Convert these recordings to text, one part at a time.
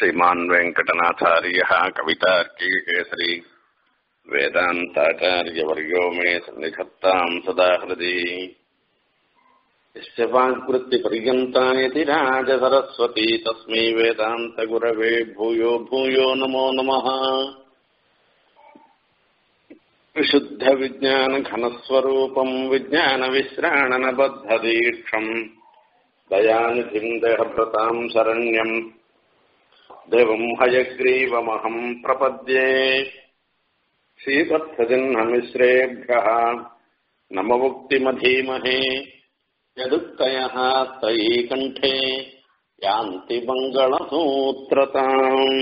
श्रीमान् वेङ्कटनाथार्यः कवितार्कीकेसरी वेदान्ताचार्यवर्यो मे सन्निधत्ताम् सदा हृदि यस्य वाक्वृत्तिपर्यन्तायति राजसरस्वती तस्मै वेदान्तगुरवे भूयो भूयो नमो नमः विशुद्धविज्ञानघनस्वरूपम् विज्ञानविश्राणनबद्धदीक्षम् दयानिधिम् देहभृताम् शरण्यम् देवम् हयग्रीवमहम् प्रपद्ये श्रीवत्सजिह्नमिश्रेभ्यः नममुक्तिमधीमहे यदुक्तयः तयि कण्ठे यान्ति மங்களசூத்திரதாம்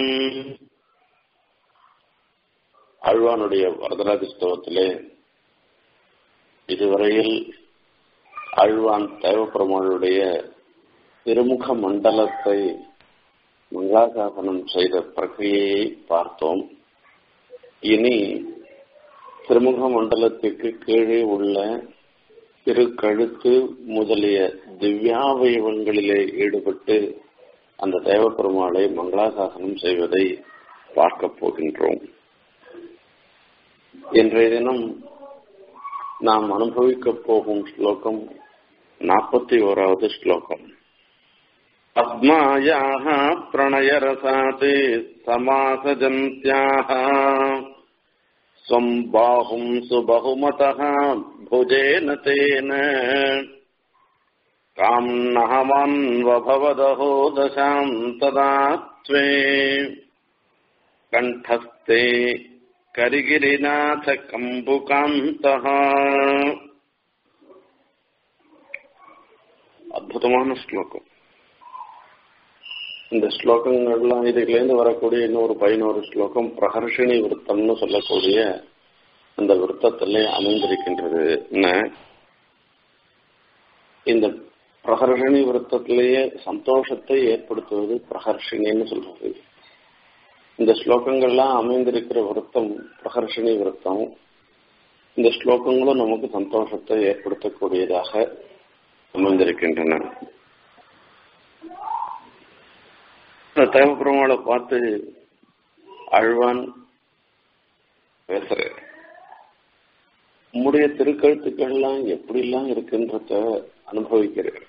ஆழ்வானுடைய வரதராஜ ஸ்தவத்திலே இதுவரையில் ஆழ்வான் தேவப்பெருமாளுடைய திருமுக மண்டலத்தை மங்களாசாசனம் செய்த பிரக்கிரியை பார்த்தோம் இனி திருமுக மண்டலத்திற்கு கீழே உள்ள திருக்கழுத்து முதலிய திவ்யாவயவங்களிலே ஈடுபட்டு அந்த தேவப்பெருமாளை மங்களாசாசனம் செய்வதை பார்க்கப் போகின்றோம் இன்றைய தினம் நாம் அனுபவிக்கப் போகும் ஸ்லோகம் நாற்பத்தி ஓராவது ஸ்லோகம் பத்மாயாக பிரணயரசாத் சமாசஜந்தியாக ஸ்வம் பாஹும் சுபகுமதः भुजेन तेन काम्नहमान्वभवदहो दशाम् तदा त्वे कण्ठस्थे கரிகிரிநாத கம்புகாந்தः அற்புதமான ஸ்லோகம் இந்த ஸ்லோகங்கள்லாம் இதுலேருந்து வரக்கூடிய இன்னொரு பதினோரு ஸ்லோகம் பிரகர்ஷினி விருத்தம்னு சொல்லக்கூடிய அந்த விருத்தத்திலே அமைந்திருக்கின்றது இந்த பிரகர்ஷினி விருத்தத்திலேயே சந்தோஷத்தை ஏற்படுத்துவது பிரகர்ஷினின்னு சொல்றது இந்த ஸ்லோகங்கள்லாம் அமைந்திருக்கிற விருத்தம் பிரகர்ஷினி விருத்தம் இந்த ஸ்லோகங்களும் நமக்கு சந்தோஷத்தை ஏற்படுத்தக்கூடியதாக அமைந்திருக்கின்றன தேவபெருமாளை பார்த்து அழ்வான் பேசுற உம்முடைய திருக்கழுத்துக்கள்லாம் எப்படிலாம் இருக்குன்றத அனுபவிக்கிறேன்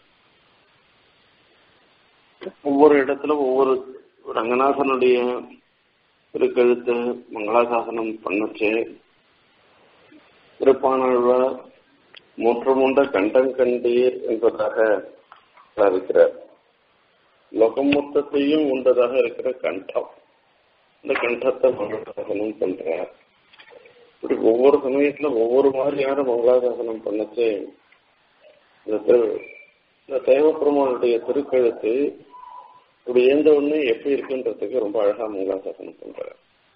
ஒவ்வொரு இடத்துல ஒவ்வொரு ரங்கநாதனுடைய திருக்கழுத்து மங்களாசாசனம் பண்ணச்சு திருப்பானாழ்வார் முற்றமுண்ட கண்டம் கண்டீர் என்பதாக இருக்கிறார் லோகம் மொத்தத்தையும் உண்டதாக இருக்கிற கண்டம் இந்த கண்டத்தை மங்களாசாசனம் பண்றார் இப்படி ஒவ்வொரு சமயத்துல ஒவ்வொரு மாதிரியான மங்களாசாசனம் பண்ணச்சு இந்த திரு இந்த தேவப்பெருமானுடைய திருக்கழுத்து இப்படி எந்த ஒண்ணு எப்படி இருக்குன்றதுக்கு ரொம்ப அழகா மங்களாசாசனம் பண்றாரு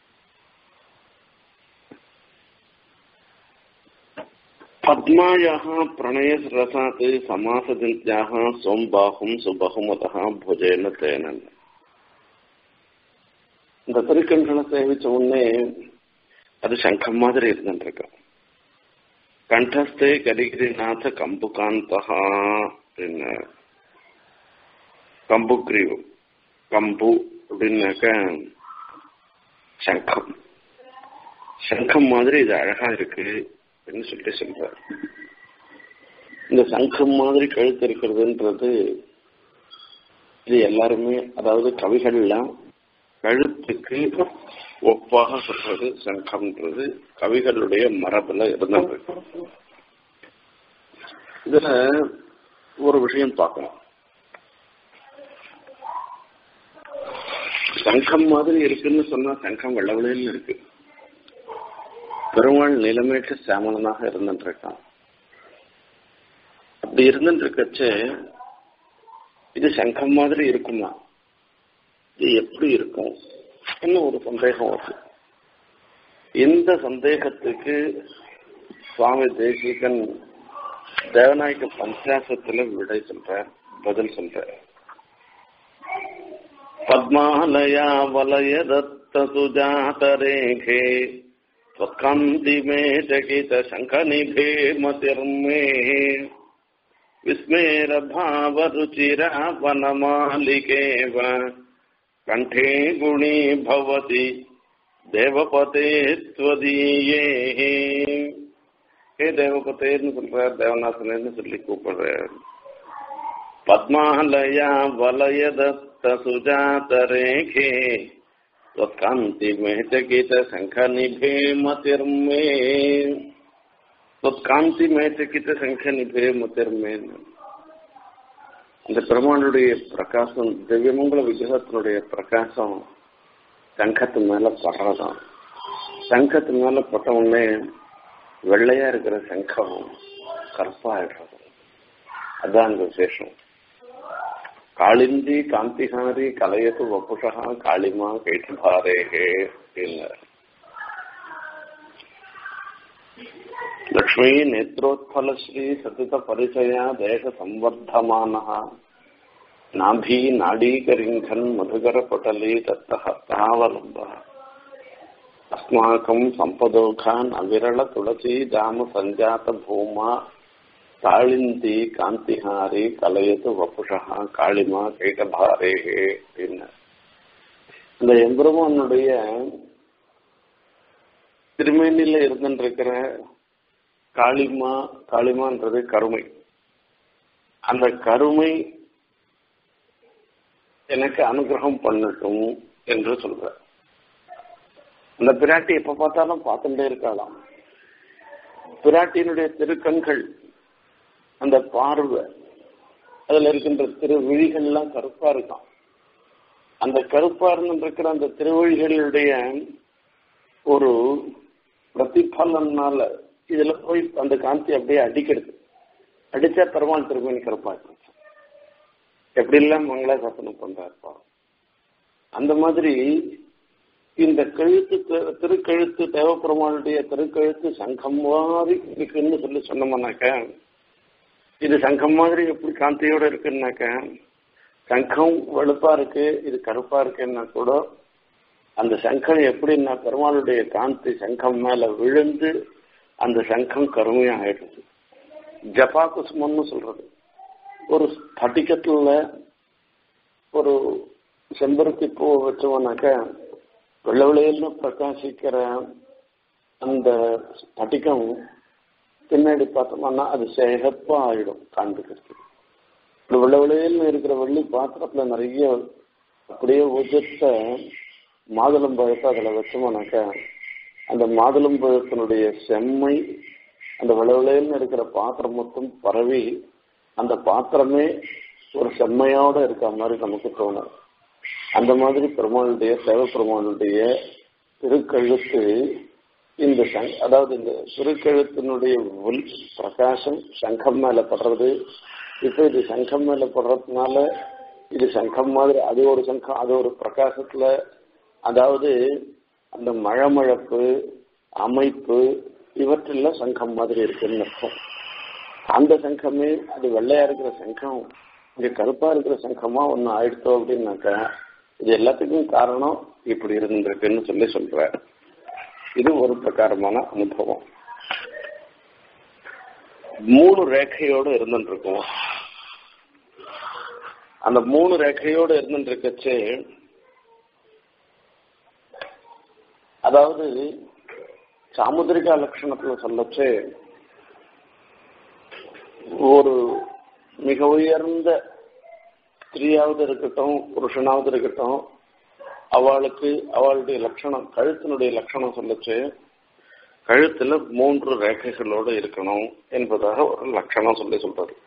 பத்மாயாக பிரணய ரசாத் சமாசஜந்தியாக சோம்பாகும் சுபகுமதா புஜேன தேனன் இந்த திருக்கண்களை சேவிச்ச உடனே அது சங்கம் மாதிரி இருந்துருக்கு கண்டஸ்தே கரிகிரிநாத கம்புகாந்தகா அப்படின்னு கம்புக்ரீவம் கம்பு அப்படின்னாக்க சங்கம் சங்கம் மாதிரி இது அழகா இருக்கு அப்படின்னு சொல்லிட்டு சொல்றாரு இந்த சங்கம் மாதிரி கழுத்து இருக்கிறதுன்றது இது எல்லாருமே அதாவது கவிகள்லாம் கழுத்துக்கு ஒப்பாக சொல்றது சங்கம்ன்றது கவிகளுடைய மரபுல இருந்தது இதுல ஒரு விஷயம் பார்க்கலாம் சங்கம் மாதிரி இருக்குன்னு சொன்னா சங்கம் வெள்ளவெளியில் இருக்கு பெருமாள் நிலைமைக்கு சாமலனாக இருந்துட்டு இருக்கான் அப்படி இருந்துட்டு இருக்கச்சே இது சங்கம் மாதிரி இருக்குமா இது எப்படி இருக்கும் இன்னும் ஒரு சந்தேகம் வருது இந்த சந்தேகத்துக்கு சுவாமி தேசிகன் தேவநாயக பஞ்சாசத்துல விடை சொல்ற பதில் சொல்ற பத்மாலயா வலய தத்த சுஜாதரேகே त्वत्कान्ति मे चकित शङ्खनिभे मतिर्मे विस्मेरभावरुचिरा वनमालिकेव கண்டே குணி பவதி தேவபதே துவதீயே ஹே தேவபதேன்னு சொல்றார் தேவநாசனன்னு சொல்லி கூப்பிடுறார் பத்மாலயா வலயதத்த சுஜாதரேகே त्वत्कान्ति मेचकित शङ्ख निभे मतिर्मे त्वत्காந்தி மேச்சக்கிட்ட சங்க நிபே மத்திர்மே அந்த பெருமானுடைய பிரகாசம் திவ்யமங்கல விக்கிரகத்தினுடைய பிரகாசம் சங்கத்து மேல படுறதாம் சங்கத்து மேல பட்ட உடனே வெள்ளையா இருக்கிற சங்கம் கருப்பாயிடுறது அதான் அந்த விசேஷம் காளிந்தி காந்திஹாரி கலையத்து வப்புஷா காளிமா கைட்டுபாரேகே அப்படின்னார் லக்ஷ்மி நேத்ரோத்பலஸ்ரீ சதித பரிச்சயா தேச சம்வர்தமான நாபி நாடீகரிங்கன் மதுகர பட்டலி தத்த ஹஸ்தாவலம்ப அஸ்மாக்கம் சம்பதோகான் அவிரள துளசி தாம சஞ்சாத பூமா தாழிந்தி காந்திஹாரி கலையது வப்புஷா காளிமா கைடபாரேகே அப்படின்னு இந்த எம்பெருமானுடைய திருமேனில இருந்துருக்கிற காளிமா காளிமான்றது கருமை அந்த கருமை எனக்கு அனுகிரகம் பண்ணட்டும் என்று சொல்ற அந்த பிராட்டி எப்ப பார்த்தாலும் பார்த்துட்டே இருக்கலாம் பிராட்டியினுடைய திருக்கண்கள் அந்த பார்வை அதுல இருக்கின்ற திருவிழிகள்லாம் கருப்பா இருக்கான் அந்த கருப்பா இருந்துருக்கிற அந்த திருவழிகளுடைய ஒரு பிரதிபலனால இதுல போய் அந்த காந்தி அப்படியே அடிக்கிறது அடிச்சா பெருமாள் திருமணி கருப்பா இருந்துச்சு எப்படி எல்லாம் மங்களாசாசனம் பண்றாருப்பா அந்த மாதிரி இந்த கழுத்து திருக்கழுத்து தேவப்பெருமாளுடைய திருக்கழுத்து சங்கம் மாதிரி இருக்குன்னு சொல்லி சொன்னோம்னாக்க இது சங்கம் மாதிரி எப்படி காந்தியோட இருக்குன்னாக்க சங்கம் வெளுப்பா இருக்கு இது கருப்பா இருக்குன்னா கூட அந்த சங்கம் எப்படின்னா பெருமாளுடைய காந்தி சங்கம் மேல விழுந்து அந்த சங்கம் கருமையா ஆயிடுது ஜபா குசுமம்னு சொல்றது ஒரு ஸ்பட்டிகத்துல ஒரு செம்பருத்தி பூ வச்சோம்னாக்க வெள்ள விளையல்னு பிரகாசிக்கிற அந்த ஸ்பட்டிகம் பின்னாடி பார்த்தோம்னா அது சிகப்பா ஆயிடும் காண்பிக்கிறது இந்த வெள்ள விளையல்னு இருக்கிற வெள்ளி பாத்திரத்துல நிறைய அப்படியே உஜத்த மாதுளம்பழத்தை அதில் வச்சோம்னாக்கா அந்த மாதுளம்பழத்தினுடைய செம்மை அந்த விளவிளையல்னு இருக்கிற பாத்திரம் மொத்தம் பரவி அந்த பாத்திரமே ஒரு செம்மையோட இருக்க மாதிரி நமக்கு தோணும் அந்த மாதிரி பெருமாளுடைய தேவ பெருமாளுடைய திருக்கழுத்து இந்த சங் அதாவது இந்த திருக்கழுத்தினுடைய உள் பிரகாசம் சங்கம் மேல படுறது இப்ப இது சங்கம் மேல படுறதுனால இது சங்கம் மாதிரி அது ஒரு சங்கம் அது ஒரு பிரகாசத்துல அதாவது அந்த மழமழப்பு அமைப்பு இவற்றெல்லாம் சங்கம் மாதிரி இருக்குன்னு அர்த்தம் அந்த சங்கமே அது வெள்ளையா இருக்கிற சங்கம் இங்க கருப்பா இருக்கிற சங்கமா ஒன்னு ஆயிடுத்தோம் அப்படின்னாக்கா இது எல்லாத்துக்கும் காரணம் இப்படி இருந்திருக்குன்னு சொல்லி சொல்ற இது ஒரு பிரகாரமான அனுபவம் மூணு ரேகையோடு இருந்துருக்கும் அந்த மூணு ரேகையோடு இருந்துருக்கச்சு அதாவது சாமுதிரிகா லட்சணத்துல சொல்லச்சு ஒரு மிக உயர்ந்த ஸ்திரீயாவது இருக்கட்டும் புருஷனாவது இருக்கட்டும் அவளுக்கு அவளுடைய லட்சணம் கழுத்தினுடைய லட்சணம் சொல்லச்சு கழுத்துல மூன்று ரேகைகளோடு இருக்கணும் என்பதாக ஒரு லட்சணம் சொல்லி சொல்றாரு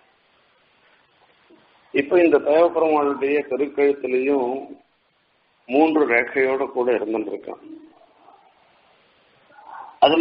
இப்ப இந்த தேவப்பெருமாளுடைய திருக்கழுத்திலையும் மூன்று ரேகையோட கூட இருந்துருக்கான் அதுல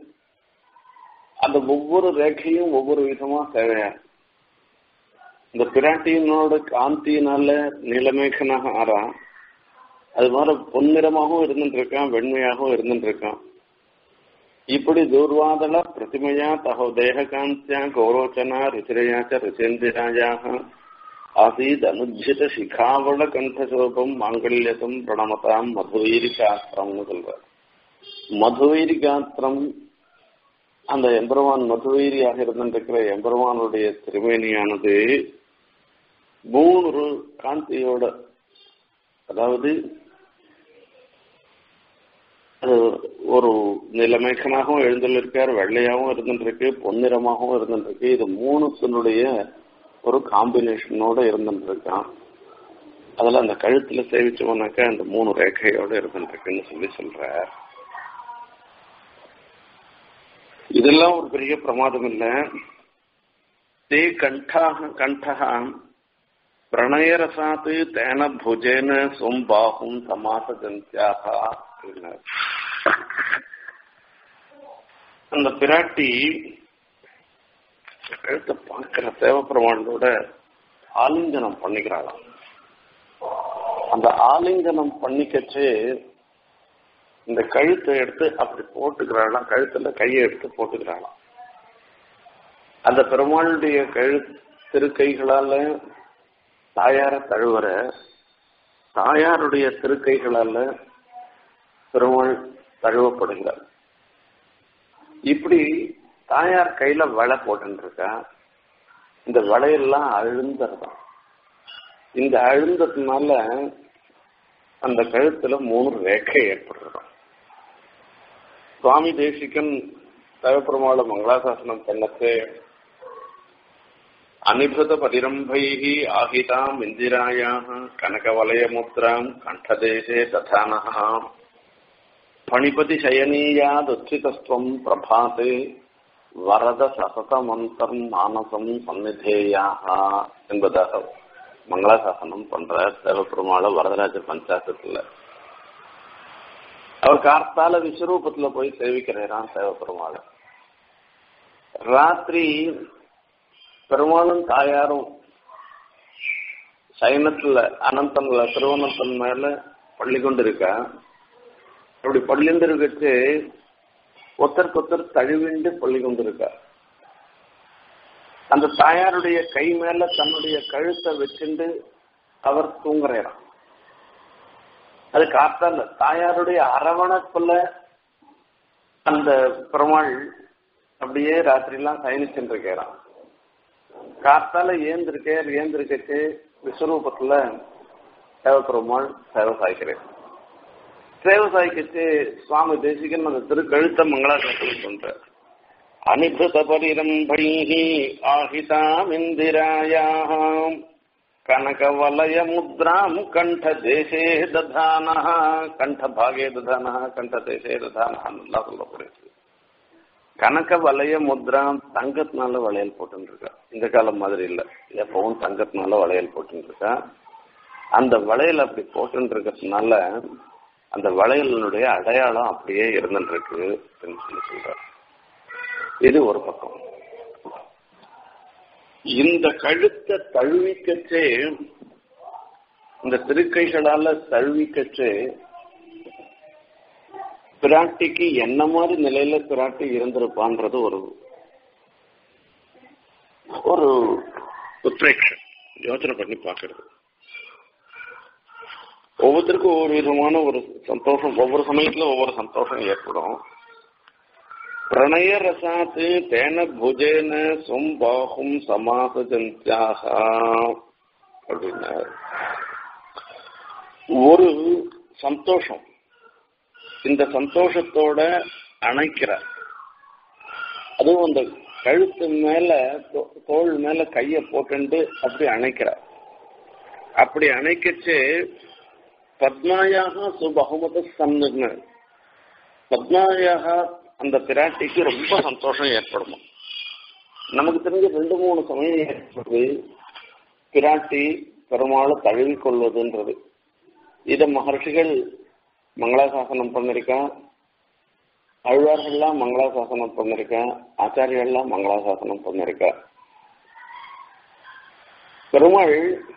அந்த ஒவ்வொரு ரேகையும் ஒவ்வொரு விதமா தேவையா இந்த பிராட்டியினோட காந்தியினால நீலமேகனாக ஆறா அது மாதிரி பொன்னிறமாகவும் இருந்துட்டு இருக்கான் வெண்மையாகவும் இருந்துட்டு இருக்கான் இப்படி தூர்வாதல பிரதிமையா தகோ தேககாந்தியா கௌரோச்சனா ருச்சிரையாச்ச ருச்சேந்திராயாக ஆசீத் அனுஜித சிகாவள கண்டசோபம் மாங்கல்யத்தும் பிரணமதாம் மதுவீரி சாஸ்திரம்னு சொல்ற மதுவீரி காத்திரம் அந்த எம்பெருமான் மதுவீரியாக இருந்திருக்கிற எம்பெருமானுடைய திருமேனியானது மூணு காந்தியோட அதாவது அது ஒரு நிலமேக்கனாகவும் எழுந்துள்ளிருக்கார் வெள்ளையாகவும் இருந்துருக்கு பொன்னிறமாகவும் இருந்துருக்கு இது மூணுத்தினுடைய ஒரு காம்பினேஷனோட இருந்துருக்கான் அதுல அந்த கழுத்துல சேவிச்சோம்னாக்கா அந்த மூணு ரேகையோட இருந்துருக்குன்னு சொல்லி சொல்ற இதெல்லாம் ஒரு பெரிய பிரமாதம் இல்ல தே கண்டாக கண்டகா பிரணயரசாத்து தேன புஜேன சொம்பாகும் சமாசஜந்தியாக அந்த பிராட்டி கழுத்தை பார்க்கிற தேவப்பிரமாண்டோட ஆலிங்கனம் பண்ணிக்கிறாளாம் அந்த ஆலிங்கனம் பண்ணிக்கச்சு இந்த கழுத்தை எடுத்து அப்படி போட்டுக்கிறாளாம் கழுத்துல கையை எடுத்து போட்டுக்கிறாளாம் அந்த பெருமாளுடைய கழு திருக்கைகளால தாயார தழுவற தாயாருடைய திருக்கைகளால பெருமாள் தழுவப்படுகிறார் இப்படி தாயார் கையில வலை போட்டுருக்கா இந்த வலையெல்லாம் அழுந்ததுதான் இந்த அழுந்ததுனால அந்த கழுத்துல மூணு ரேகை ஏற்படுறோம் சுவாமி தேசிகன் தேவப்பெருமாள மங்களாசாசனம் பண்ணத்து அனிபுத பரிரம்பைः ஆஹிதாம் இந்திராயாः கனகவலயமுத்ராம் கண்டதேசே ததானः பணிபதி சயனீயாதுச்சிதஸ்துவம் பிரபாதே வரத சசதமந்தம் மானசம் சந்நிதேயாக என்பதாக மங்களாசாசனம் பண்ற தேவப்பெருமாள வரதராஜ பஞ்சாசத்துல அவர் கார்த்தால விஸ்வரூபத்துல போய் சேவிக்கிறாராம் தேவப்பெருமாள ராத்திரி பெருமாளும் தாயாரும் சைனத்துல அனந்தன்ல திருவனந்தன் மேல பள்ளி கொண்டு இருக்கா அப்படி பள்ளிந்து இருக்கச்சு ஒருத்தருக்கு ஒருத்தர் தழுவிண்டு பள்ளி கொண்டு இருக்கா அந்த தாயாருடைய கை மேல தன்னுடைய கழுத்தை வச்சுண்டு அவர் தூங்குறாராம் அது காத்தால தாயாருடைய அரவணைப்புல அந்த பெருமாள் அப்படியே ராத்திரிலாம் சயனிச்சுட்டு இருக்கிறான் காத்தால ஏந்திருக்கேர் ஏந்திருக்கச்சு விஸ்வரூபத்துல தேவப்பெருமாள் சேவை சாய்க்கிறேன் சேவை சாய்க்கச்சு சுவாமி தேசிகன் அந்த திருக்கழுத்த மங்களாசாசனம் பண்றார் அனிபுத பரிரம்பைः ஆஹிதாம் இந்திராயாம் கனகவலயமுத்ராம் கண்டதேசே ததானः கண்டபாகே ததானः கண்டதேசே ததானः நல்லா சொல்லப்படுது கனக வளைய முத்ராம் தங்கத்தினால வளையல் போட்டுருக்கா இந்த காலம் மாதிரி இல்ல எப்பவும் தங்கத்தினால வளையல் போட்டுருக்கா அந்த வளையல் அப்படி போட்டு இருக்கிறதுனால அந்த வளையலினுடைய அடையாளம் அப்படியே இருந்துருக்கு அப்படின்னு சொல்லி சொல்றாரு இது ஒரு பக்கம் இந்த கழுத்தை தழுவிக்கச்சே இந்த திருக்கைகளால தழுவிக்கச்சே பிராட்டிக்கு என்ன மாதிரி நிலையில பிராட்டி இருந்திருப்பான்றது ஒரு ஒரு உத்ரேக்ஷன் யோசனை பண்ணி பாக்குறது ஒவ்வொருத்தருக்கும் ஒவ்வொரு விதமான ஒரு சந்தோஷம் ஒவ்வொரு சமயத்துல ஒவ்வொரு சந்தோஷம் ஏற்படும் பிரணய ரசாத்து தேன புஜேன சொம்பாகும் சமாசஜந்தியாக அப்படின்னார் ஒரு சந்தோஷம் இந்த சந்தோஷத்தோட அணைக்கிறார் அதுவும் அந்த கழுத்து மேல தோல் மேல கைய போட்டு அப்படி அணைக்கிறார் அப்படி அணைக்கச்சு பத்மாயாக சுபகுமத சன்னு பத்மாயாக அந்த பிராட்டிக்கு ரொம்ப சந்தோஷம் ஏற்படும் நமக்கு தெரிஞ்ச ரெண்டு மூணு சமயம் ஏற்படுது பிராட்டி பெருமாளை தழுவி கொள்வதுன்றது இத மகர்ஷிகள் மங்களாசாசனம் பண்ணிருக்கா அழ்வார்கள்லாம் மங்களாசாசனம் பண்ணிருக்கா ஆச்சாரியெல்லாம் மங்களாசாசனம் பண்ணிருக்கா பெருமாள்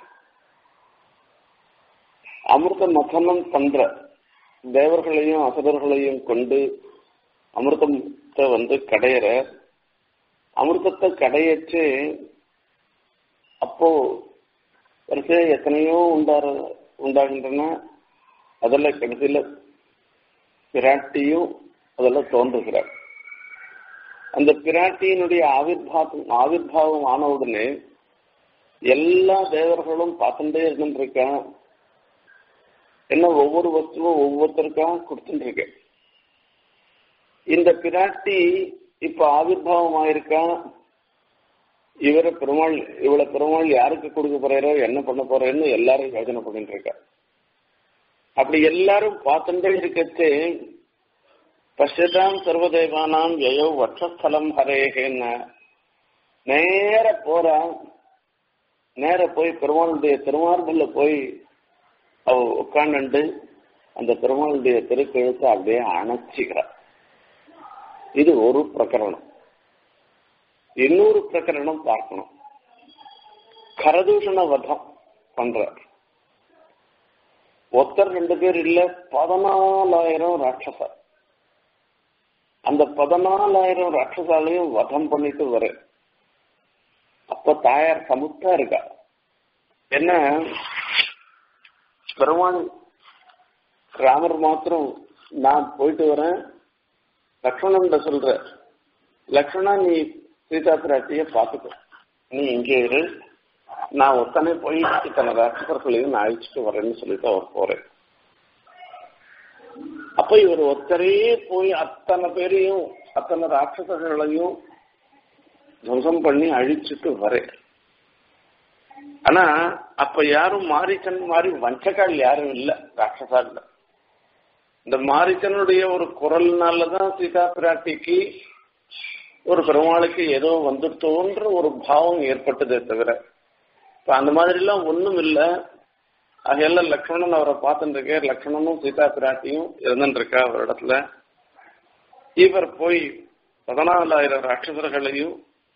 அமிர்த மதனம் பண்ற தேவர்களையும் அசுரர்களையும் கொண்டு அமிர்தத்தை வந்து கடையிற அமிர்தத்தை கடையச்சு அப்போ வரிசையா எத்தனையோ உண்டார உண்டாகின்றன அதில் கடைசியில பிராட்டியும் அதில் தோன்றுகிறார் அந்த பிராட்டியினுடைய ஆவிர்வாதம் ஆவிர்வாவம் ஆன உடனே எல்லா தேவர்களும் பார்த்துட்டே இருந்துருக்கா என்ன ஒவ்வொரு வஸ்துவும் ஒவ்வொருத்தருக்கா கொடுத்துட்டு இருக்கேன் இந்த பிராட்டி இப்ப ஆவிர்வாவம் ஆயிருக்கா இவரை பெருமாள் இவ்வளவு பெருமாள் யாருக்கு கொடுக்க போறாரோ என்ன பண்ண போறேன்னு எல்லாரும் யோஜனை பண்ணிட்டு இருக்கா அப்படி எல்லாரும் பார்த்துட்டே இருக்கச்சு பஷ்யதாம் சர்வதேவானாம் எயோ வட்சஸ்தலம் ஹரேகேன்னு நேர போறா நேர போய் பெருமாளுடைய திருமார்புல போய் அவ உட்காண்டு அந்த பெருமாளுடைய திருக்கழுத்தை அப்படியே அணைச்சிக்கிறார் இது ஒரு பிரகரணம் இன்னொரு பிரகரணம் பார்க்கணும் கரதூஷண வதம் பண்றார் ஒருத்தர் ரெண்டு பேர் இல்ல பதினாலாயிரம் ராட்சசர் அந்த பதினாலாயிரம் ராட்சசாலையும் வதம் பண்ணிட்டு வர அப்ப தாயார் சமுத்தா இருக்கா என்ன பெருமாள் ராமர் மாத்திரம் நான் போயிட்டு வரேன் லக்ஷ்மணன் சொல்ற லக்ஷ்மணா நீ சீதா பிராட்டிய பாத்துக்கோ நீ இங்கே இரு நான் ஒத்தனை போய் இத்தனை ராட்சசர்களையும் நான் அழிச்சிட்டு வரேன்னு சொல்லிட்டு அவர் போறேன் அப்ப இவர் ஒத்தரே போய் அத்தனை பேரையும் அத்தனை ராட்சசர்களையும் துவசம் பண்ணி அழிச்சிட்டு வரேன் ஆனா அப்ப யாரும் மாரிச்சன் மாதிரி வஞ்சக்கால் யாரும் இல்ல ராட்சசா இல்ல இந்த மாரிச்சனுடைய ஒரு குரல்னாலதான் சீதா பிராட்டிக்கு ஒரு பெருமாளுக்கு ஏதோ வந்துட்டோன்ற ஒரு பாவம் ஏற்பட்டதே தவிர இப்ப அந்த மாதிரி எல்லாம் ஒண்ணும் இல்ல அதையெல்லாம் லக்ஷ்மணன் அவரை பார்த்துட்டு இருக்கார் லக்ஷ்மணனும் சீதா பிராட்டியும் இருந்துட்டு இருக்கா அவர் இடத்துல இவர் போய் பதினாலாயிரம் ராட்சசர்களையும்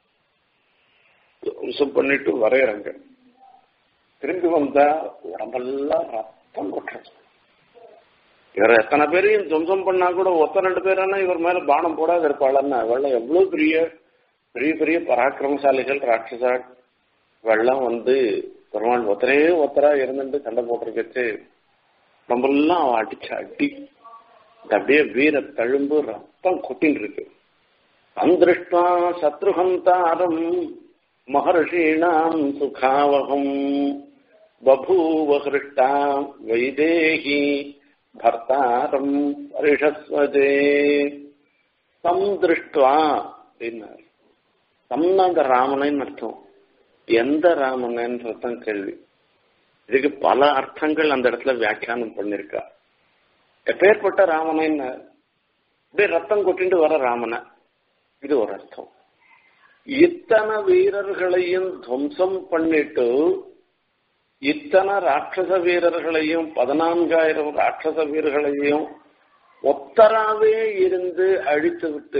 உசம் பண்ணிட்டு வரையறாங்க திரும்பி வந்தா உடம்பெல்லாம் ரத்தம் கொட்டுறது இவர் எத்தனை பேரையும் துவம்சம் பண்ணா கூட ஒத்த ரெண்டு பேரானா இவர் மேல பானம் போடாத இருப்பாளன்னா வெள்ளம் எவ்வளவு பெரிய பெரிய பெரிய பராக்கிரமசாலிகள் ராட்சசா வெள்ளம் வந்து பெருமாள் ஒத்தரே ஒத்தரா இருந்துட்டு சண்டை போட்டிருக்கச்சு நம்மெல்லாம் அவன் அடிச்ச அடி அப்படியே வீர தழும்பு ரத்தம் கொட்டின்னு இருக்கு அந்திருஷ்டா சத்ருஹந்தாரம் மகர்ஷீணாம் சுகாவகம் பபூவ ஹிருஷ்டா வைதேகி பர்த்தாரம் பரிஷஸ்வதே தம் திருஷ்டுவா அப்படின்னார் தம்னாங்க ராமனைன்னு அர்த்தம் எந்த ராமனன்றதான் கேள்வி இதுக்கு பல அர்த்தங்கள் அந்த இடத்துல வியாக்கியானம் பண்ணிருக்கா எப்பேற்பட்ட ராமனைன்னு அப்படியே ரத்தம் கொட்டிட்டு வர ராமனை இது ஒரு அர்த்தம் இத்தனை வீரர்களையும் துவம்சம் பண்ணிட்டு இத்தனை ராட்சச வீரர்களையும் பதினான்காயிரம் ராட்சச வீரர்களையும் ஒத்தராவே இருந்து அழித்து விட்டு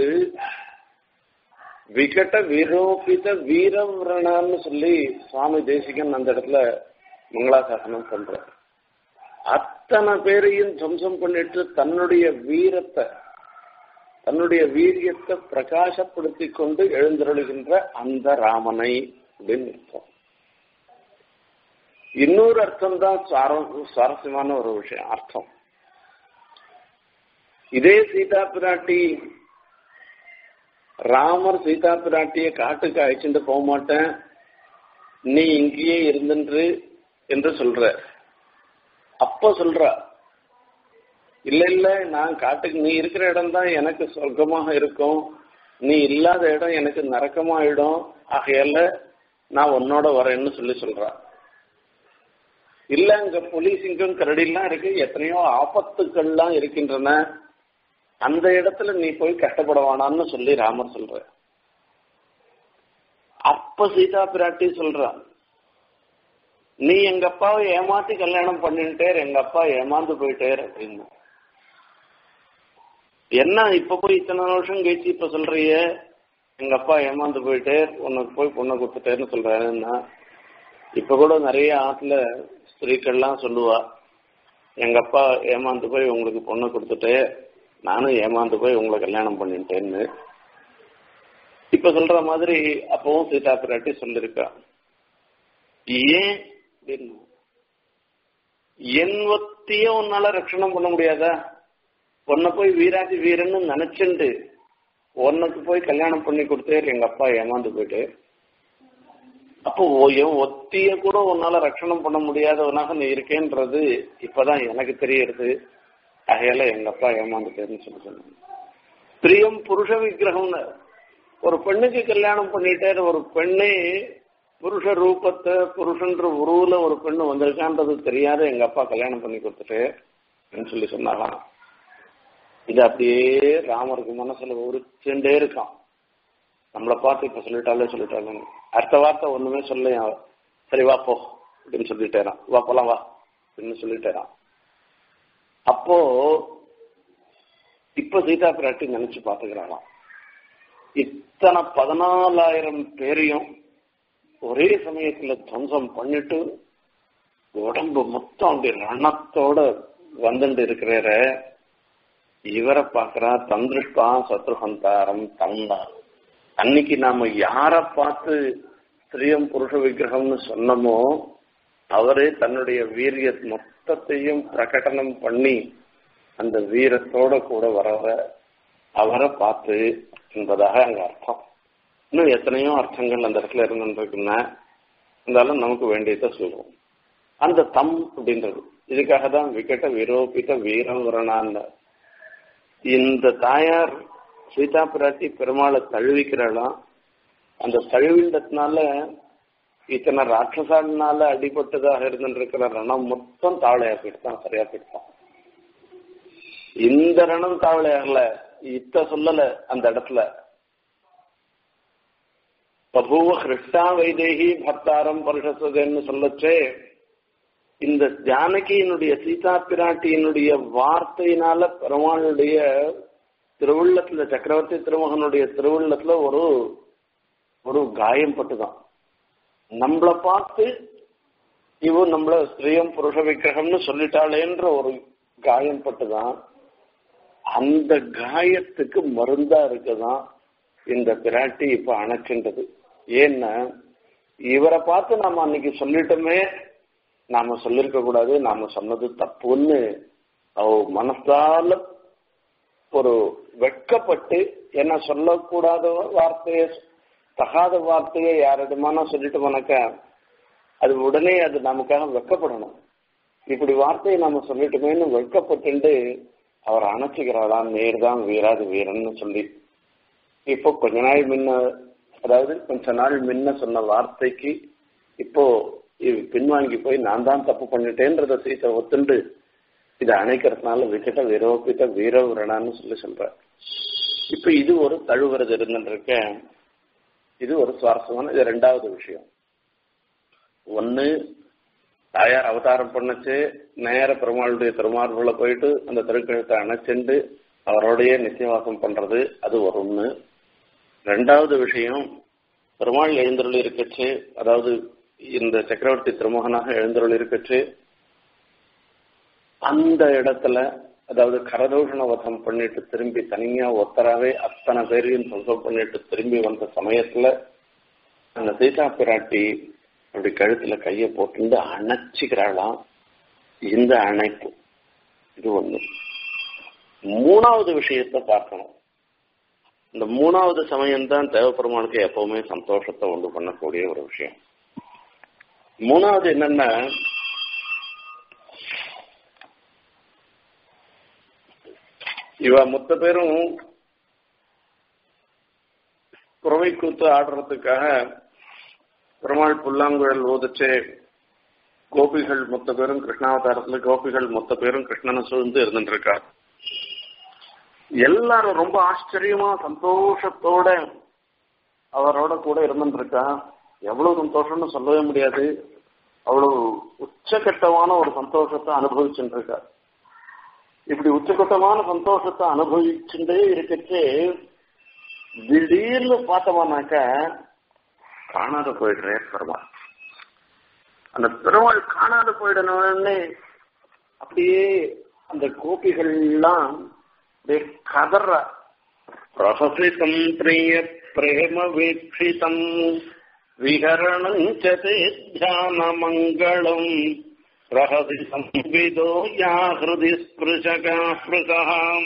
விகட விரோபித வீரவிரணான்னு சொல்லி சுவாமி தேசிகன் அந்த இடத்துல மங்களாசாசனம் பண்ற அத்தனை பேரையும் துவம்சம் பண்ணிட்டு தன்னுடைய வீரத்தை தன்னுடைய வீரியத்தை பிரகாசப்படுத்தி கொண்டு எழுந்தருளுகின்ற அந்த ராமனை அப்படின்னு அர்த்தம் இன்னொரு அர்த்தம் தான் சுவாரஸ்யமான ஒரு விஷயம் அர்த்தம் இதே சீதா பிராட்டி ராமர் சீதா பிராட்டிய காட்டுக்கு அழைச்சிட்டு போக மாட்டேன் நீ இங்கேயே இருந்துன்று என்று சொல்ற அப்ப சொல்ற இல்ல இல்ல நான் காட்டுக்கு நீ இருக்கிற இடம் தான் எனக்கு சொர்க்கமாக இருக்கும் நீ இல்லாத இடம் எனக்கு நரக்கமாயிடும் ஆகையால நான் உன்னோட வரேன்னு சொல்லி சொல்றா இல்ல அங்க புலி சிங்கம் கரடிலாம் இருக்கு எத்தனையோ ஆபத்துக்கள்லாம் இருக்கின்றன அந்த இடத்துல நீ போய் கஷ்டப்படவானான்னு சொல்லி ராமர் சொல்ற அப்ப சீதா பிராட்டி சொல்றான் நீ எங்க அப்பாவை ஏமாத்தி கல்யாணம் பண்ணிட்டேர் எங்க அப்பா ஏமாந்து போயிட்டேர் அப்படின்னு என்ன இப்ப போய் இத்தனை வருஷம் கழிச்சு இப்ப சொல்றிய எங்க அப்பா ஏமாந்து போயிட்டேர் உனக்கு போய் பொண்ணை கொடுத்துட்டேன்னு சொல்றாருன்னா இப்ப கூட நிறைய ஆத்துல ஸ்திரீக்கள்லாம் சொல்லுவா எங்க அப்பா ஏமாந்து போய் உங்களுக்கு பொண்ணை கொடுத்துட்டு நானும் ஏமாந்து போய் உங்களை கல்யாணம் பண்ணிட்டேன்னு இப்ப சொல்ற மாதிரி அப்பவும் சீதா பிராட்டி சொல்லிருக்கா ஏன் அப்படின்னு என் ஒத்திய உன்னால ரட்சணம் பண்ண முடியாதா உன்னை போய் வீராதி வீரன்னு நினைச்சுண்டு உன்னுக்கு போய் கல்யாணம் பண்ணி கொடுத்தே எங்க அப்பா ஏமாந்து போயிட்டு அப்போ என் ஒத்திய கூட உன்னால ரட்சணம் பண்ண முடியாதவனாக நீ இருக்கேன்றது இப்பதான் எனக்கு தெரியறது அகையால எங்க அப்பா ஏமாந்துட்டேன்னு சொல்லி சொன்னாங்க பிரியம் புருஷ விக்கிரகம்னு ஒரு பெண்ணுக்கு கல்யாணம் பண்ணிட்டே ஒரு பெண்ணே புருஷ ரூபத்தை புருஷன்ற உருவுல ஒரு பெண்ணு வந்திருக்கான்றது தெரியாத எங்க அப்பா கல்யாணம் பண்ணி கொடுத்துட்டு சொல்லி சொன்னாராம் இது அப்படியே ராமருக்கு மனசுல உரிச்சுட்டே இருக்கான் நம்மளை பார்த்து இப்ப சொல்லிட்டாலே சொல்லிட்டாலே அடுத்த வார்த்தை ஒண்ணுமே சொல்ல சரி வா போ அப்படின்னு சொல்லிட்டேறான் வா போலாம் வா அப்படின்னு சொல்லிட்டேறான் அப்போ இப்ப சீதா பிராட்டி நினைச்சு பாத்துக்கிறாளாம் இத்தனை பதினாலாயிரம் பேரையும் ஒரே சமயத்துல துவம்சம் பண்ணிட்டு உடம்பு மொத்தம் அப்படி ரணத்தோட வந்துட்டு இருக்கிற இவரை பாக்குறா தந்திருஷ்டா சத்ருஹந்தாரம் தந்தார் அன்னைக்கு நாம யார பார்த்து ஸ்திரீயம் புருஷ விக்கிரகம்னு சொன்னமோ அவரே தன்னுடைய வீரிய மொத்தத்தையும் பிரகடனம் பண்ணி அந்த வீரத்தோட கூட வர்ற அவரை பார்த்து என்பதாக அங்க அர்த்தம் இன்னும் எத்தனையோ அர்த்தங்கள் அந்த இடத்துல இருந்துருக்குன்னா இருந்தாலும் நமக்கு வேண்டியதை சொல்லுவோம் அந்த தம் அப்படின்றது இதுக்காக தான் விக்கெட்ட விரோபித்த வீரவரணான்னு இந்த தாயார் சீதா பிராட்டி பெருமாளை தழுவிக்கிறாளாம் அந்த தழுவிண்டத்தினால இத்தனை ராட்சசாலினால அடிபட்டதாக இருந்துருக்கிற ரணம் மொத்தம் தாவளையா போயிட்டான் சரியா போயிட்டான் இந்த ரணம் தாவளையாகல இத்த சொல்லல அந்த இடத்துல பபூவ கிருஷ்ணா வைதேகி பக்தாரம் பரிசத்துன்னு சொல்லச்சே இந்த ஜானகியினுடைய சீதா பிராட்டியினுடைய வார்த்தையினால பெருமாளுடைய திருவுள்ளத்துல சக்கரவர்த்தி திருமகனுடைய திருவுள்ளத்துல ஒரு ஒரு காயம் பட்டுதான் நம்மள பார்த்து இவ நம்மள ஸ்திரீயம் புருஷ விக்கிரகம்னு சொல்லிட்டாளேன்ற ஒரு காயம் பட்டுதான் அந்த காயத்துக்கு மருந்தா இருக்குதான் இந்த பிராட்டி இப்ப அணைக்கின்றது ஏன்னா இவரை பார்த்து நாம அன்னைக்கு சொல்லிட்டோமே நாம சொல்லிருக்க கூடாது நாம சொன்னது தப்புன்னு அவ மனசால ஒரு வெட்கப்பட்டு என்ன சொல்லக்கூடாத வார்த்தைய தகாத வார்த்தையை யாரிடமான சொல்லிட்டு போனாக்க அது உடனே அது நமக்காக வெக்கப்படணும் இப்படி வார்த்தையை நாம சொல்லிட்டோமேன்னு வெட்கப்பட்டு அவர் அணைச்சிக்கிறாளாம் நேர் தான் வீராது வீரன்னு சொல்லி இப்போ கொஞ்ச நாள் முன்ன அதாவது கொஞ்ச நாள் முன்ன சொன்ன வார்த்தைக்கு இப்போ பின்வாங்கி போய் நான் தான் தப்பு பண்ணிட்டேன்றத சீத்தை ஒத்துண்டு இதை அணைக்கிறதுனால விக்கெட்ட விரோபித்த வீரவிரணான்னு சொல்லி சொல்ற இப்ப இது ஒரு தழுவுறது இருந்துருக்க இது ஒரு சுவாரஸ்யமான இது ரெண்டாவது விஷயம் ஒன்னு தாயார் அவதாரம் பண்ணச்சு நேர பெருமாளுடைய திருமார்புல போயிட்டு அந்த திருக்கழுத்தை அணைச்சுண்டு அவரோடைய நிச்சயவாசம் பண்றது அது ஒரு ஒண்ணு ரெண்டாவது விஷயம் பெருமாள் எழுந்தருள் இருக்கச்சு அதாவது இந்த சக்கரவர்த்தி திருமகனாக எழுந்தருள் இருக்கச்சு அந்த இடத்துல அதாவது கரதூஷண வதம் பண்ணிட்டு திரும்பி தனியா ஒத்தராவே அத்தனை பேரையும் துவசம் பண்ணிட்டு திரும்பி வந்த சமயத்துல அந்த சீதா பிராட்டி அப்படி கழுத்துல கைய போட்டு அணைச்சிக்கிறாளாம் இந்த அணைப்பு இது ஒண்ணு மூணாவது விஷயத்த பார்க்கணும் இந்த மூணாவது சமயம் தான் தேவப்பெருமானுக்கு எப்பவுமே சந்தோஷத்தை உண்டு பண்ணக்கூடிய ஒரு விஷயம் மூணாவது என்னன்னா இவ மொத்த பேரும் குறவை கூத்து ஆடுறதுக்காக பெருமாள் புல்லாங்குழல் ஓதிச்சு கோபிகள் மொத்த பேரும் கிருஷ்ணாவதாரத்துல கோபிகள் மொத்த பேரும் கிருஷ்ணனை சூழ்ந்து இருந்துட்டு எல்லாரும் ரொம்ப ஆச்சரியமா சந்தோஷத்தோட அவரோட கூட இருந்துருக்கா எவ்வளவு சந்தோஷம்னு சொல்லவே முடியாது அவ்வளவு உச்சகட்டமான ஒரு சந்தோஷத்தை அனுபவிச்சுட்டு இருக்கா இப்படி உச்சகட்டமான சந்தோஷத்தை அனுபவிச்சுட்டே இருக்கச்சே திடீர்னு பார்த்தோம்னாக்க காணாத போயிடுறே பெருமாள் அந்த பெருமாள் காணாத போயிடணும்னு அப்படியே அந்த கோபிகள்லாம் அப்படியே கதற பிரகசிதம் பிரிய பிரேம வீட்சிதம் விஹரணம் சதே தியான மங்களம் பிரகசிதம் விதோ யா ஹிருதி ஸ்பிருஷகா ஸ்பிருஷா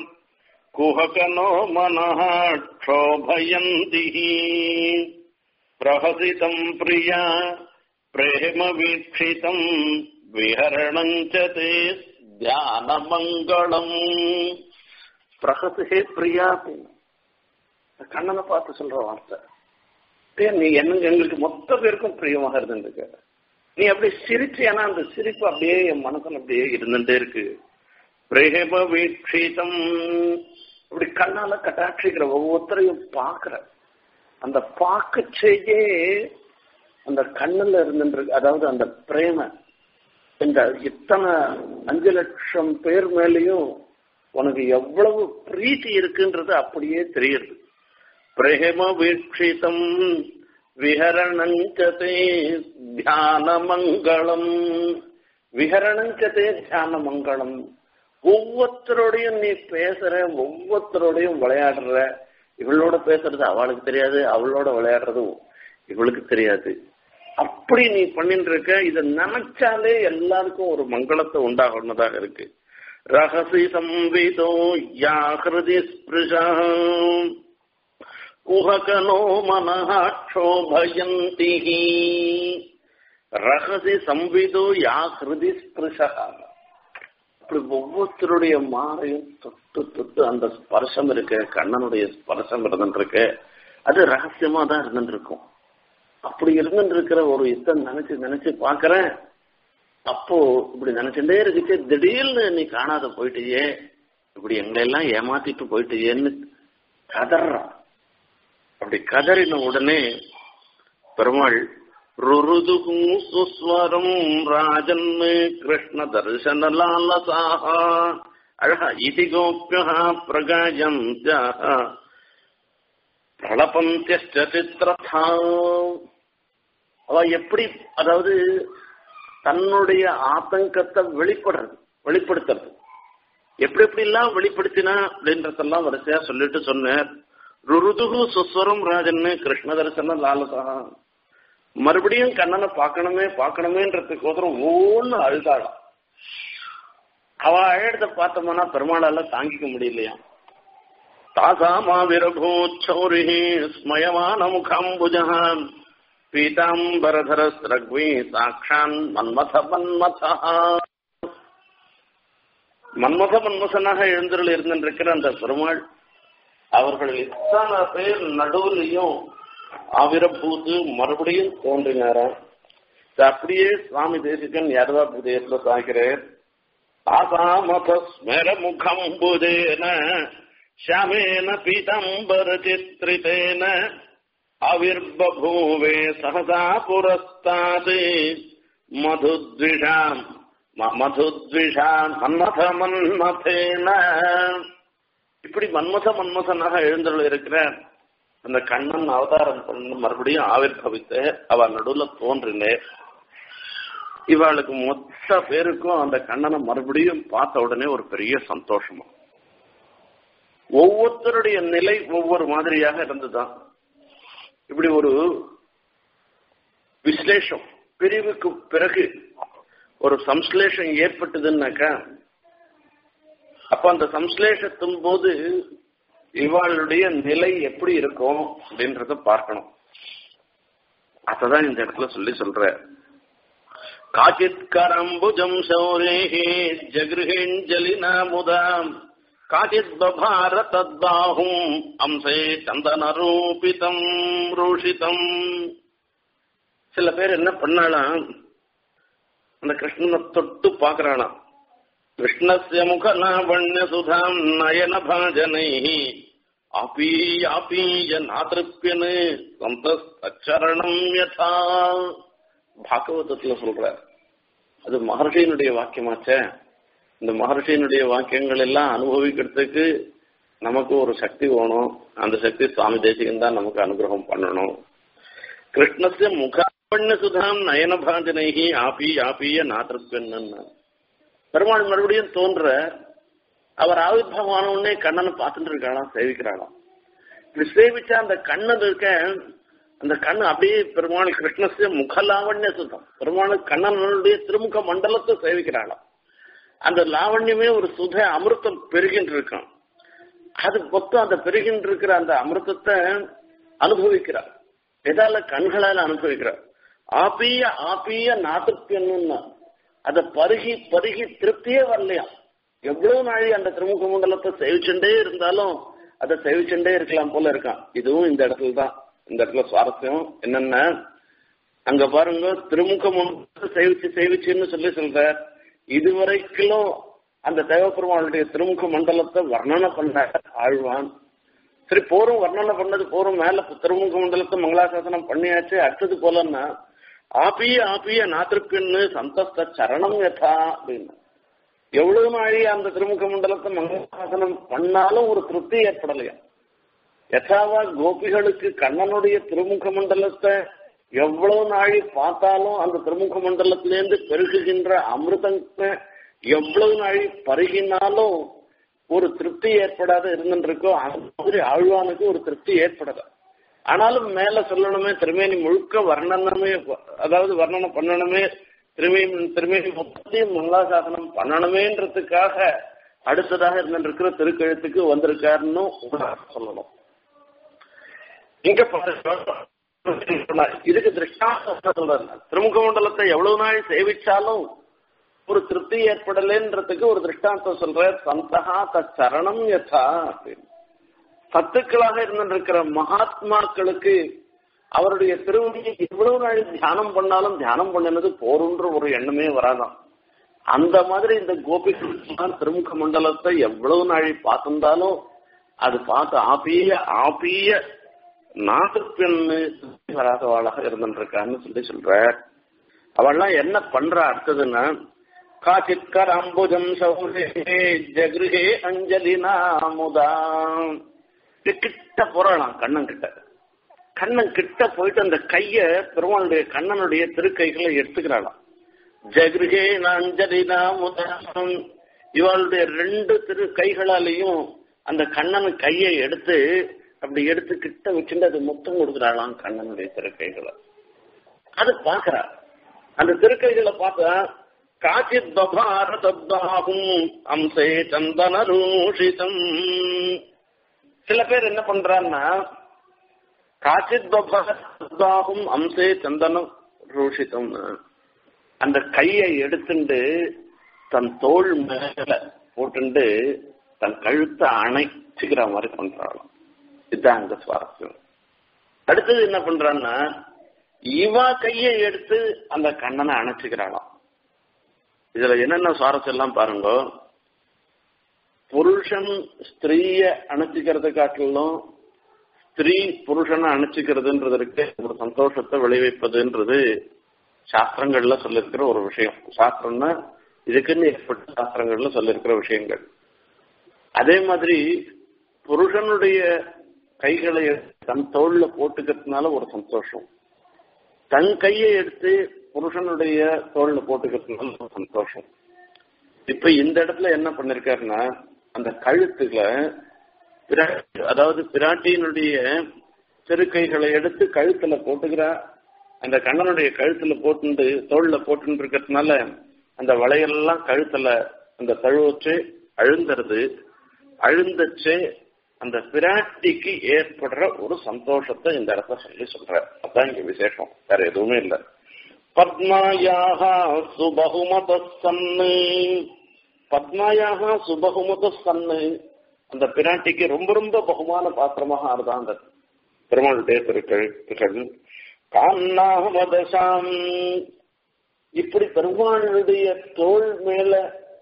குஹகனோ மனः க்ஷோபயந்தி பிரஹசிதம் பிரியா பிரேம வீட்சிதம் விஹரணம் தே தியான மங்களம் பிரகசிஹே பிரியா அப்படின்னு கண்ணனை பார்த்து சொல்ற வார்த்தை நீ என்ன எங்களுக்கு மொத்த பேருக்கும் பிரியமாக இருந்துருக்கு நீ அப்படி சிரிச்சியானா அந்த சிரிப்பு அப்படியே என் மனசுல அப்படியே இருந்துட்டே இருக்கு பிரேம வீட்சிதம் இப்படி கண்ணால கட்டாட்சிக்கிற ஒவ்வொருத்தரையும் பாக்குற அந்த பாக்கச்சேயே அந்த கண்ணுல இருந்துருக்கு அதாவது அந்த பிரேம இந்த இத்தனை அஞ்சு லட்சம் பேர் மேலேயும் உனக்கு எவ்வளவு பிரீத்தி இருக்குன்றது அப்படியே தெரியுது பிரேம வீட்சிதம் விஹரணஞ்சதே தியான மங்களம் விஹரணஞ்சதே தியான மங்களம் ஒவ்வொருத்தரோடையும் நீ பேசுற ஒவ்வொருத்தரோடையும் விளையாடுற இவளோட பேசுறது அவளுக்கு தெரியாது அவளோட விளையாடுறது இவளுக்கு தெரியாது அப்படி நீ பண்ணிட்டு இருக்க இதை நினைச்சாலே எல்லாருக்கும் ஒரு மங்களத்தை உண்டாகணுதாக இருக்கு ரகசி சம்விதோ யாகிருதி ஸ்பிருஷம் குஹகனோ மனஹாட்சோபயந்தி ரகசி சம்விதோ யா ஹிருதி ஸ்பிருஷா அப்படி ஒவ்வொருத்தருடைய மாறையும் தொட்டு தொட்டு அந்த ஸ்பர்சம் இருக்க கண்ணனுடைய ஸ்பர்சம் இருந்துருக்கு அது ரகசியமா தான் இருந்துருக்கும் அப்படி இருந்துருக்கிற ஒரு யுத்தம் நினைச்சு நினைச்சு பாக்குறேன் அப்போ இப்படி நினைச்சுட்டே இருக்குச்சு திடீர்னு நீ காணாத போயிட்டியே இப்படி எங்களெல்லாம் ஏமாத்திட்டு போயிட்டியேன்னு கதறான் அப்படி கதறின உடனே பெருமாள் ருருதுகு சுஸ்வரம் ராஜன் கிருஷ்ண தர்சன லாலசாக அழகா இதி கோப்பியா பிரகாயம் பிரளபந்திய சித்திரதா அவ எப்படி அதாவது தன்னுடைய ஆத்தங்கத்தை வெளிப்படுறது வெளிப்படுத்துறது எப்படி எப்படி எல்லாம் வெளிப்படுத்தினா அப்படின்றதெல்லாம் வரிசையா சொல்லிட்டு சொன்னார் ருருதுகு சுஸ்வரம் ராஜன்னு கிருஷ்ண தரிசன லாலசா மறுபடியும் கண்ணனை பார்க்கணுமே பார்க்கணுமேன்றதுக்கோசரம் ஒவ்வொன்னு அழுதாளாம் அவ அழகத்தை பார்த்தோம்னா பெருமாளால தாங்கிக்க முடியலையா தாசாமா விரபூச்சௌரி ஸ்மயமான முகாம்புஜான் பீதாம்பரதர ஸ்ரக்வி சாட்சான் மன்மத மன்மத மன்மத மன்மசனாக எழுந்தருள் இருந்திருக்கிற அந்த பெருமாள் அவர்கள் இத்தனை பேர் நடுவுலையும் ஆவிரபூத்து மறுபடியும் தோன்றினாராம் அப்படியே சுவாமி தேசிகன் யாரதா புதேசல சாகிறார் ஆசாமத ஸ்மர முகம்புதேன ஷாமேன பீதம்பர சித்ரிதேன ஆவிர்பூவே சகதா புரஸ்தாது மதுத்விஷாம் மதுத்விஷாம் மன்மத மன்மதேன இப்படி மன்மத மன்மதனாக எழுந்துள்ள இருக்கிற அந்த கண்ணன் அவதாரம் பண்ண மறுபடியும் ஆவிர்பவித்த அவ நடுவுல தோன்றினே இவளுக்கு மொத்த பேருக்கும் அந்த கண்ணனை மறுபடியும் பார்த்த உடனே ஒரு பெரிய சந்தோஷமா ஒவ்வொருத்தருடைய நிலை ஒவ்வொரு மாதிரியாக இருந்துதான் இப்படி ஒரு விஸ்லேஷம் பிரிவுக்கு பிறகு ஒரு சம்ஸ்லேஷம் ஏற்பட்டதுன்னாக்கா அப்ப அந்த சம்ஸ்லேஷத்தின் போது இவாளுடைய நிலை எப்படி இருக்கும் அப்படின்றத பார்க்கணும் அததான் இந்த இடத்துல சொல்லி சொல்ற காச்சித் கரம்புஜம் சௌரேஹே ஜகிருஹேஞ்சலினா முதாம் காச்சித் பபார தத்தாகும் அம்சே சந்தனரூபிதம் ரூஷிதம் சில பேர் என்ன பண்ணாலாம் அந்த கிருஷ்ணனை தொட்டு பாக்குறாளாம் कृष्णस्य मुखलावण्यसुधाम् नयनभाजनैः आपीयापीय नातिருப்பியன் சந்தஸ்தச்சரணம் யதா பாகவதத்துல சொல்றார் அது மகர்ஷியினுடைய வாக்கியமாச்சே இந்த மகர்ஷியினுடைய வாக்கியங்கள் எல்லாம் அனுபவிக்கிறதுக்கு நமக்கு ஒரு சக்தி வேணும் அந்த சக்தி சுவாமி தேசிகன் தான் நமக்கு அனுகிரகம் பண்ணணும் கிருஷ்ணஸ்ய முகாவண்ண சுதாம் நயனபாஜனைகி ஆபி ஆபிய நாத்திருப்பென்னு பெருமாள் மறுபடியும் தோன்ற அவர் ஆவிர்வான உடனே கண்ணனை பார்த்துட்டு இருக்காளாம் சேவிக்கிறாளாம் இப்படி சேவிச்சா அந்த கண்ணன் இருக்க அந்த கண்ணு அப்படியே பெருமாள் கிருஷ்ணசிய முகலாவண்ய சுத்தம் பெருமாள் கண்ணனுடைய திருமுக மண்டலத்தை சேவிக்கிறாளாம் அந்த லாவண்யமே ஒரு சுத அமிர்தம் பெருகின்ற இருக்கான் அது மொத்தம் அந்த பெருகின்ற இருக்கிற அந்த அமிர்தத்தை அனுபவிக்கிறார் எதால கண்களால அனுபவிக்கிறார் ஆப்பிய ஆப்பிய நாட்டுப்பியன்னு அத பருகி பருகி திருப்தியே வரலையாம் எவ்வளவு நாழி அந்த திருமுக மண்டலத்தை சேவிச்சுட்டே இருந்தாலும் அதை சேவிச்சுட்டே இருக்கலாம் போல இருக்கான் இதுவும் இந்த இடத்துல தான் இந்த இடத்துல சுவாரஸ்யம் என்னன்னா அங்க பாருங்க திருமுக மண்டலத்தை சேவிச்சு சேவிச்சுன்னு சொல்லி சொல்ற இதுவரைக்கும் அந்த தேவப்பெருமாளுடைய திருமுக மண்டலத்தை வர்ணனை பண்ண ஆழ்வான் சரி போரும் வர்ணனை பண்ணது போரும் மேல திருமுக மண்டலத்தை மங்களாசாசனம் பண்ணியாச்சு அடுத்தது போலன்னா ஆப்பிய ஆப்பிய நாத்திருக்குன்னு சந்தஸ்த சரணம் யதா அப்படின்னு எவ்வளவு நாழி அந்த திருமுக மண்டலத்தை மங்களாசாசனம் பண்ணாலும் ஒரு திருப்தி ஏற்படலையா யதாவா கோபிகளுக்கு கண்ணனுடைய திருமுக மண்டலத்தை எவ்வளவு நாழி பார்த்தாலும் அந்த திருமுக மண்டலத்திலேருந்து பெருகுகின்ற அமிர்தத்தை எவ்வளவு நாழி பருகினாலும் ஒரு திருப்தி ஏற்படாத இருந்துருக்கோ அந்த மாதிரி ஆழ்வானுக்கு ஒரு திருப்தி ஏற்படல ஆனாலும் மேல சொல்லணுமே திருமேனி முழுக்க வர்ணனமே அதாவது வர்ணனை பண்ணணுமே திருமேனி திருமேனி மொத்தத்தையும் மங்களாசாசனம் பண்ணணுமேன்றதுக்காக அடுத்ததாக இருந்திருக்கிற திருக்கழுத்துக்கு வந்திருக்காருன்னு சொல்லணும் இங்க இதுக்கு திருஷ்டாந்தம் சொல்றாரு திருமுக மண்டலத்தை எவ்வளவு நாள் சேவிச்சாலும் ஒரு திருப்தி ஏற்படலன்றதுக்கு ஒரு திருஷ்டாந்தம் சொல்ற சந்தகா தச்சரணம் யதா அப்படின்னு சத்துக்களாக இருந்திருக்கிற மகாத்மாக்களுக்கு அவருடைய திருவடியை எவ்வளவு நாள் தியானம் பண்ணாலும் தியானம் பண்ணினது போருன்ற ஒரு எண்ணமே வராதான் அந்த மாதிரி இந்த கோபிகள் திருமுக மண்டலத்தை எவ்வளவு நாள் பார்த்திருந்தாலும் அது பார்த்து ஆப்பிய ஆப்பிய நாட்டுப்பெண்ணு வராதவாளாக இருந்துருக்கான்னு சொல்லி சொல்ற அவள்லாம் என்ன பண்றா அடுத்ததுன்னா காச்சித்கர் அம்புஜம் சௌரே ஜகிருஹே அஞ்சலி நாமுதாம் கிட்ட போறாளாம் கண்ணன் கிட்ட கண்ணன் கிட்ட போயிட்டு அந்த கைய பெருமாளுடைய கண்ணனுடைய திருக்கைகளை எடுத்துக்கிறாளாம் ஜகிருஹே அஞ்சலி நாமுதாம் இவளுடைய ரெண்டு திரு கைகளாலையும் அந்த கண்ணன் கையை எடுத்து அப்படி எடுத்து கிட்ட வச்சுட்டு அது முத்தம் கொடுக்குறாளாம் கண்ணனுடைய திருக்கைகளை அது பாக்குறா அந்த திருக்கைகளை பார்த்தா காச்சித் பாரதாகும் அம்சே சந்தன ரூஷிதம் சில பேர் என்ன பண்றான்னா காச்சித் பாகும் அம்சே சந்தனம் ரூஷிதம் அந்த கையை எடுத்துட்டு தன் தோல் மேல போட்டுண்டு தன் கழுத்தை அணைச்சுக்கிற மாதிரி பண்றாளாம் இதுதான் அந்த சுவாரஸ்யம் அடுத்தது என்ன பண்றான்னா இவா கையை எடுத்து அந்த கண்ணனை அணைச்சுக்கிறாளாம் இதுல என்னென்ன சுவாரஸ்யம் எல்லாம் பாருங்க புருஷன் ஸ்திரீய அணைச்சிக்கிறத காட்டிலும் ஸ்திரீ புருஷனை அணைச்சிக்கிறதுன்றதற்கு ஒரு சந்தோஷத்தை விளைவிப்பதுன்றது சாஸ்திரங்கள்ல சொல்லிருக்கிற ஒரு விஷயம் சாஸ்திரம்னா இதுக்குன்னு ஏற்பட்ட சாஸ்திரங்கள்ல சொல்லிருக்கிற விஷயங்கள் அதே மாதிரி புருஷனுடைய கைகளை தன் தோல்ல போட்டுக்கிறதுனால ஒரு சந்தோஷம் தன் கையை எடுத்து புருஷனுடைய தோல்ல போட்டுக்கிறதுனால ஒரு சந்தோஷம் இப்ப இந்த இடத்துல என்ன பண்ணிருக்காருன்னா அந்த கழுத்துல அதாவது பிராட்டியினுடைய திருக்கைகளை எடுத்து கழுத்துல போட்டுக்கிறா அந்த கண்ணனுடைய கழுத்துல போட்டு தோல்ல போட்டு இருக்கிறதுனால அந்த வளையெல்லாம் கழுத்துல அந்த தழுவச்சு அழுந்துறது அழுந்தச்சு அந்த பிராட்டிக்கு ஏற்படுற ஒரு சந்தோஷத்தை இந்த இடத்துல சொல்லி சொல்ற அதான் இங்க விசேஷம் வேற எதுவுமே இல்ல பத்மாயாக சுபகுமத சன்னு பத்மாயாக சுபகுமத சன்னு அந்த பிராட்டிக்கு ரொம்ப ரொம்ப பகுமான பாத்திரமாக ஆறுதான் அந்த பெருமாளுடைய திருக்கள் கான்னாமதசாம் இப்படி பெருமாளுடைய தோல் மேல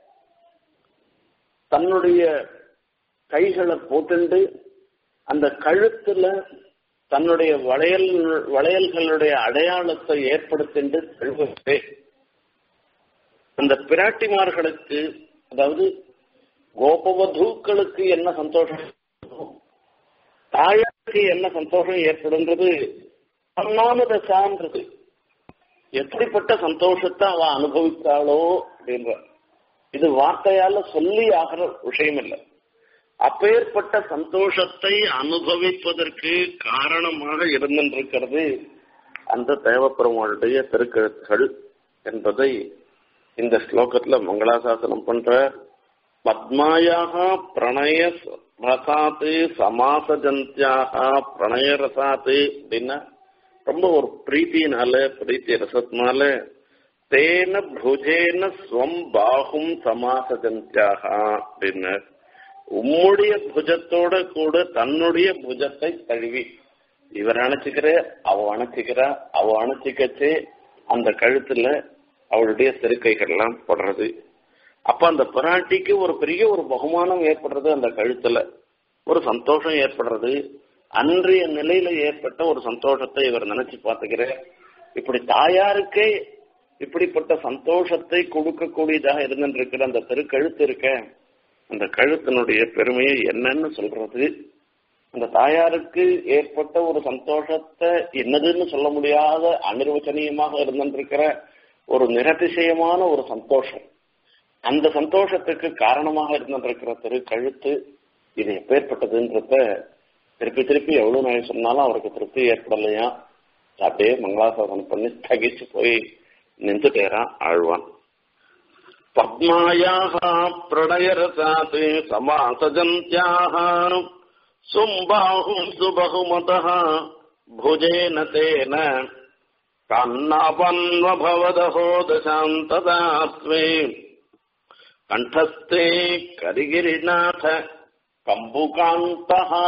தன்னுடைய கைகளை போட்டுண்டு அந்த கழுத்துல தன்னுடைய வளையல் வளையல்களுடைய அடையாளத்தை ஏற்படுத்திண்டு செல்வதே அந்த பிராட்டிமார்களுக்கு அதாவது கோபவதூக்களுக்கு என்ன சந்தோஷம் தாயாருக்கு என்ன சந்தோஷம் ஏற்படுன்றது பன்னாமத சான்றது எப்படிப்பட்ட சந்தோஷத்தை அவ அனுபவித்தாளோ அப்படின்ற இது வார்த்தையால சொல்லி ஆகிற விஷயம் இல்லை அப்பேற்பட்ட சந்தோஷத்தை அனுபவிப்பதற்கு காரணமாக இருந்திருக்கிறது அந்த தேவப்பெருமாளுடைய திருக்கழுத்துகள் என்பதை இந்த ஸ்லோகத்துல மங்களாசாசனம் பண்ற பத்மாயாக பிரணய ரசாத்து சமாசஜந்தியாக பிரணய ரசாத்து அப்படின்னா ரொம்ப ஒரு பிரீத்தினால பிரீத்தி ரசத்தினால தேன புஜேன ஸ்வம் பாகும் சமாசஜந்தியாக அப்படின்னு உம்முடைய புஜத்தோட கூட தன்னுடைய புஜத்தை தழுவி இவர் அணைச்சிக்கிற அவ அணைச்சிக்கிறா அவ அணைச்சிக்கச்சே அந்த கழுத்துல அவளுடைய திருக்கைகள் எல்லாம் படுறது அப்ப அந்த பிராட்டிக்கு ஒரு பெரிய ஒரு பகுமானம் ஏற்படுறது அந்த கழுத்துல ஒரு சந்தோஷம் ஏற்படுறது அன்றைய நிலையில ஏற்பட்ட ஒரு சந்தோஷத்தை இவர் நினைச்சு பார்த்துக்கிற இப்படி தாயாருக்கே இப்படிப்பட்ட சந்தோஷத்தை கொடுக்கக்கூடியதாக இருந்திருக்கிற அந்த திருக்கழுத்து இருக்க அந்த கழுத்தினுடைய பெருமையை என்னன்னு சொல்றது அந்த தாயாருக்கு ஏற்பட்ட ஒரு சந்தோஷத்தை என்னதுன்னு சொல்ல முடியாத அனிர்வச்சனீயமாக இருந்திருக்கிற ஒரு நிரதிசயமான ஒரு சந்தோஷம் அந்த சந்தோஷத்துக்கு காரணமாக இருந்திருக்கிற திருக்கழுத்து இது எப்பேற்பட்டதுன்றத திருப்பி திருப்பி எவ்வளவு நான் சொன்னாலும் அவருக்கு திருப்தி ஏற்படலையா அப்படியே மங்களாசாசனம் பண்ணி தகிச்சு போய் நின்றுட்டேரான் ஆழ்வான் பத்மாயாக பிரணயரசாத் சமாசஜந்தியாக சும்பாஹும் சுபகுமதः भुजेन तेन कान्नापन्वभवदहो दशान्तदा स्वे कण्ठस्थे करिगिरिनाथ கம்புகாந்தா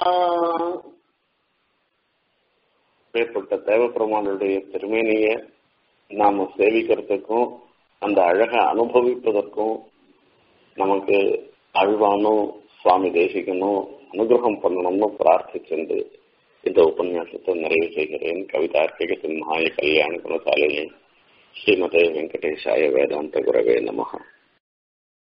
பேர்பட்ட தேவப்பெருமானுடைய திருமேனிய நாம சேவிக்கிறதுக்கும் அந்த அழகை அனுபவிப்பதற்கும் நமக்கு அழ்வானும் சுவாமி தேசிகனும் அனுகிரகம் பண்ணணும்னு பிரார்த்திச்சென்று இந்த உபன்யாசத்தை நிறைவு செய்கிறேன் கவிதார்க்கிக சிம்ஹாய கல்யாண குணசாலினி ஸ்ரீமதே வெங்கடேஷாய வேதாந்த குரவே நமகா